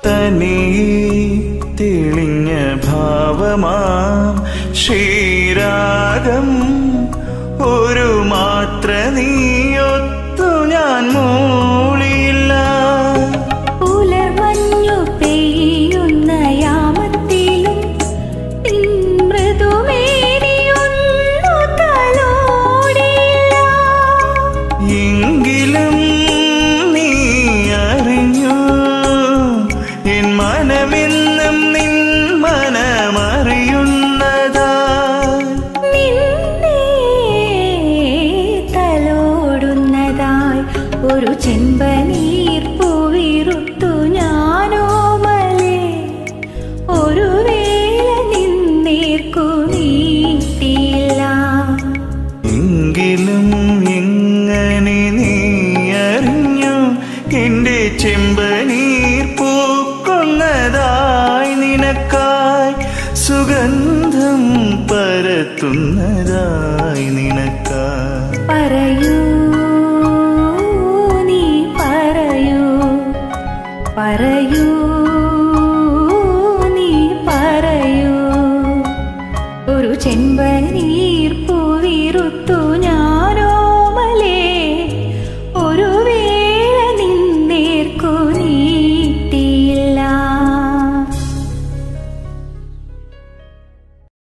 തനി തെളിഞ്ഞ ഭാവമാം ശ്രീരാഗം ഒരു മാത്ര നീയൊത്തു ഞാൻ മൂളിയില്ല പുലർമഞ്ഞു പെയ്യുന്ന യാമത്തിലും നിൻ മൃദുമേനിയൊന്നു തലോടിയില്ല എങ്കിലും നീ അറിഞ്ഞു എൻ മനമെന്നും നിൻ മനമറിയുന്നതാ നിന്നെ തലോടുന്നതായി ഒരു ചെമ്പനീർ പൂവിറുത്തു ഞാനോ മലേ ഒരു വേള നിന്നേർക്കു നീട്ടിയില്ല എങ്കിലും എങ്ങനെ നീ അറിഞ്ഞു എന്റെ ചെമ്പനീർ പൂക്കുന്നതായി നിനക്കായി സുഗന്ധം പരത്തുന്നതായി നിനക്കായി പറയൂ നീ പറയൂ പറയൂ നീ പറയൂ ഒരു ചെമ്പനീർ പൂവിറുത്തു ഞാൻ